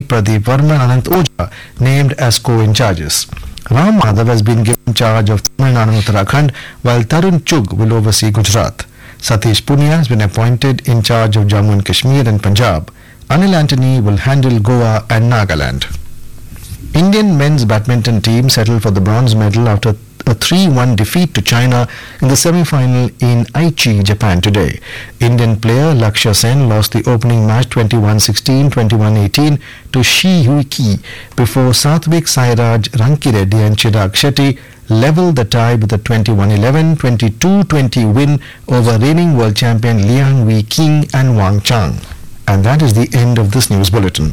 Pradeep Verma and Anant Oja named as co-in-charges. Ram Madhav has been given charge of Tamil Nadu and Uttarakhand, while Tarun Chug will oversee Gujarat. Satish Punia has been appointed in charge of Jammu and Kashmir and Punjab. Anil Antony will handle Goa and Nagaland. Indian men's badminton team settled for the bronze medal after a 3-1 defeat to China in the semi-final in Aichi, Japan today. Indian player Lakshya Sen lost the opening match 21-16, 21-18 to Shi Hui before Satvik Sairaj Rankireddy and Chirag Shetty leveled the tie with a 21-11, 22-20 win over reigning world champion Liang Wei King and Wang Chang. And that is the end of this news bulletin.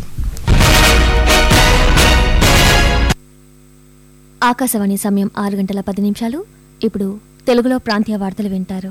Akashvani సమయం ఆరు గంటల పది నిమిషాలు ఇప్పుడు తెలుగులో ప్రాంతీయ వార్తలు వింటారు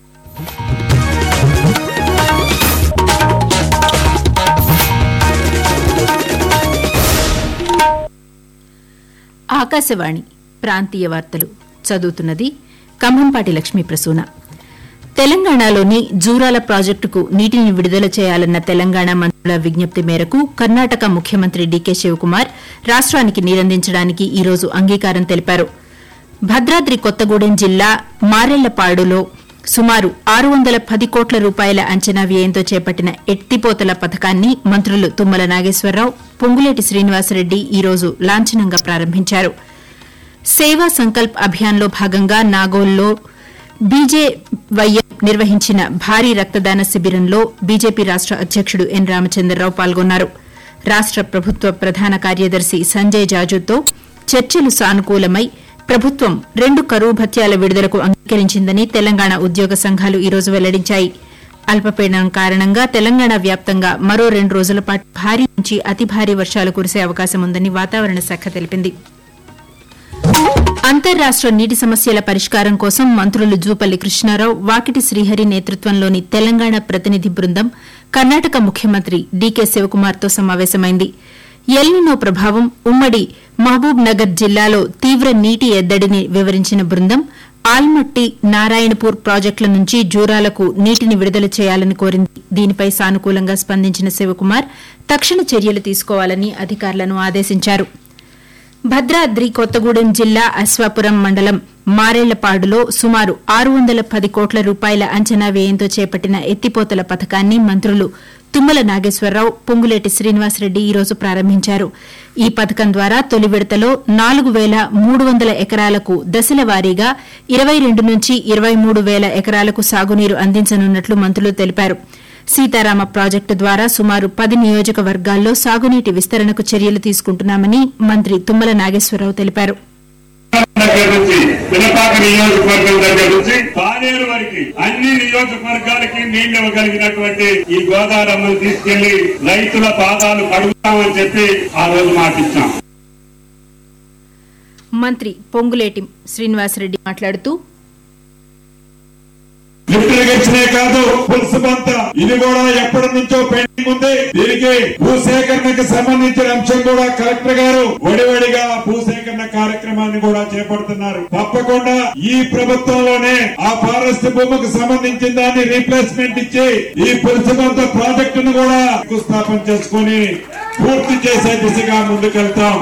ఆకాశవాణి ప్రాంతీయ వార్తలు చదువుతున్నది కంభంపాటి లక్ష్మీ ప్రసూన తెలంగాణలోని జూరాల ప్రాజెక్టుకు నీటిని విడుదల చేయాలన్న తెలంగాణ మంత్రుల విజ్ఞప్తి మేరకు కర్ణాటక ముఖ్యమంత్రి డీకే శివకుమార్ రాష్ట్రానికి నీరందించడానికి ఈ రోజు అంగీకారం తెలిపారు భద్రాద్రి కొత్తగూడెం జిల్లా మారెళ్లపాడులో సుమారు ఆరు వందల పది కోట్ల రూపాయల అంచనా వ్యయంతో చేపట్టిన ఎత్తిపోతల పథకాన్ని మంత్రులు తుమ్మల నాగేశ్వరరావు పొంగులేటి శ్రీనివాసరెడ్డి ఈ రోజు లాంఛనంగా ప్రారంభించారు సేవా సంకల్ప్ అభియాన్లో భాగంగా నాగోల్లో బీజేవైఎం నిర్వహించిన భారీ రక్తదాన శిబిరంలో బీజేపీ రాష్ట అధ్యకుడు ఎన్ రామచంద్రరావు పాల్గొన్నారు రాష్ట ప్రభుత్వ ప్రధాన కార్యదర్శి సంజయ్ జాజుతో చర్చలు సానుకూలమై ప్రభుత్వం రెండు కరువు భత్యాల విడుదలకు అంగీకరించిందని తెలంగాణ ఉద్యోగ సంఘాలు ఈ రోజు వెల్లడించాయి అల్పపీడనం కారణంగా తెలంగాణ వ్యాప్తంగా మరో రెండు రోజుల పాటు భారీ నుంచి అతి భారీ వర్షాలు కురిసే అవకాశం ఉందని వాతావరణ శాఖ తెలిపింది అంతర్రాష్ట నీటి సమస్యల పరిష్కారం కోసం మంత్రులు జూపల్లి కృష్ణారావు వాకిటి శ్రీహరి నేతృత్వంలోని తెలంగాణ ప్రతినిధి బృందం కర్ణాటక ముఖ్యమంత్రి డీకే శివకుమార్తో సమావేశమైంది ఎల్నినో ప్రభావం ఉమ్మడి మహబూబ్ నగర్ జిల్లాలో తీవ్ర నీటి ఎద్దడిని వివరించిన బృందం ఆల్మట్టి నారాయణపూర్ ప్రాజెక్టుల నుంచి జూరాలకు నీటిని విడుదల చేయాలని కోరింది దీనిపై సానుకూలంగా స్పందించిన శివకుమార్ తక్షణ చర్యలు తీసుకోవాలని అధికారులను ఆదేశించారు భద్రాద్రి కొత్తగూడెం జిల్లా అశ్వాపురం మండలం మారేళ్లపాడులో సుమారు ఆరు వందల పది కోట్ల రూపాయల అంచనా వ్యయంతో చేపట్టిన ఎత్తిపోతల పథకాన్ని మంత్రులు తుమ్మల నాగేశ్వరరావు పొంగులేటి శ్రీనివాసరెడ్డి ఈ రోజు ప్రారంభించారు ఈ పథకం ద్వారా తొలి విడతలో నాలుగు వేల మూడు వందల ఎకరాలకు దశల వారీగా ఇరవై రెండు నుంచి ఇరవై మూడు వేల ఎకరాలకు సాగునీరు అందించనున్నట్లు మంత్రులు తెలిపారు సీతారామ ప్రాజెక్టు ద్వారా సుమారు పది నియోజకవర్గాల్లో సాగునీటి విస్తరణకు చర్యలు తీసుకుంటున్నామని మంత్రి తుమ్మల నాగేశ్వరరావు తెలిపారు దగ్గర నుంచి పినపాక నియోజకవర్గం దగ్గర నుంచి పాలేరు వరకు అన్ని నియోజకవర్గాలకి నీళ్లు ఇవ్వగలిగినటువంటి ఈ గోదావరమ్మను తీసుకెళ్లి రైతుల పాదాలు కడుగుతామని చెప్పి ఆ రోజు మాటిచ్చాం మంత్రి పొంగులేటి శ్రీనివాసరెడ్డి మాట్లాడుతూ లిఫ్ట్ ఇరిగేషనే కాదు పులుసు బంత ఇది కూడా ఎప్పటి నుంచో పెండింగ్ ఉంది దీనికి భూసేకరణకు సంబంధించిన అంశం కూడా కలెక్టర్ గారు వడివడిగా భూసేకరణ కార్యక్రమాన్ని కూడా చేపడుతున్నారు తప్పకుండా ఈ ప్రభుత్వంలోనే ఆ ఫారెస్ట్ భూమికి సంబంధించిన దాన్ని రీప్లేస్మెంట్ ఇచ్చి ఈ పులుసు బంత ప్రాజెక్టును కూడా శంకుస్థాపన చేసుకుని పూర్తి చేసే దిశగా ముందుకెళ్తాం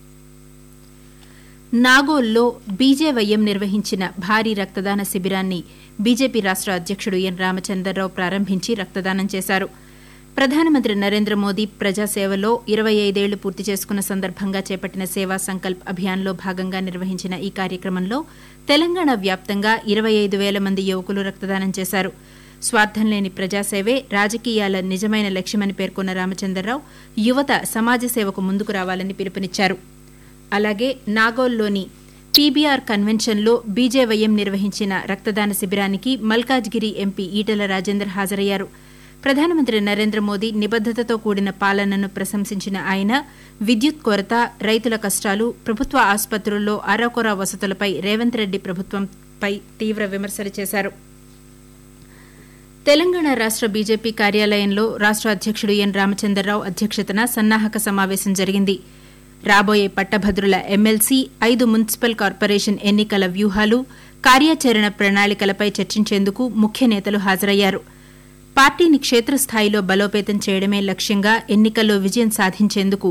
నాగోల్లో బీజేవైఎం నిర్వహించిన భారీ రక్తదాన శిబిరాన్ని బీజేపీ రాష్ట అధ్యకుడు ఎన్ రామచంద్రరావు ప్రారంభించి రక్తదానం చేశారు ప్రధానమంత్రి నరేంద్ర మోదీ ప్రజాసేవలో ఇరవై ఐదేళ్లు పూర్తి చేసుకున్న సందర్భంగా చేపట్టిన సేవా సంకల్ప్ అభియాన్లో భాగంగా నిర్వహించిన ఈ కార్యక్రమంలో తెలంగాణ వ్యాప్తంగా ఇరవై ఐదు వేల మంది యువకులు రక్తదానం చేశారు స్వార్థం లేని ప్రజాసేవే రాజకీయాల నిజమైన లక్ష్యమని పేర్కొన్న రామచంద్రరావు యువత సమాజ సేవకు ముందుకు రావాలని పిలుపునిచ్చారు అలాగే నాగోల్లోని పీబీఆర్ కన్వెన్షన్లో బీజేవైఎం నిర్వహించిన రక్తదాన శిబిరానికి మల్కాజ్గిరి ఎంపీ ఈటల రాజేందర్ హాజరయ్యారు ప్రధానమంత్రి నరేంద్ర మోదీ నిబద్దతతో కూడిన పాలనను ప్రశంసించిన ఆయన విద్యుత్ కొరత రైతుల కష్టాలు ప్రభుత్వ ఆసుపత్రుల్లో అరాకొర వసతులపై రేవంత్ రెడ్డి ప్రభుత్వంపై తీవ్ర విమర్శలు చేశారు తెలంగాణ రాష్ట బీజేపీ కార్యాలయంలో రాష్ట అధ్యకుడు ఎన్ రామచంద్రరావు అధ్యక్షతన సన్నాహక సమావేశం జరిగింది రాబోయే పట్టభద్రుల ఎమ్మెల్సీ ఐదు మున్సిపల్ కార్పొరేషన్ ఎన్నికల వ్యూహాలు కార్యాచరణ ప్రణాళికలపై చర్చించేందుకు ముఖ్య నేతలు హాజరయ్యారు పార్టీని క్షేత్రస్థాయిలో బలోపేతం చేయడమే లక్ష్యంగా ఎన్నికల్లో విజయం సాధించేందుకు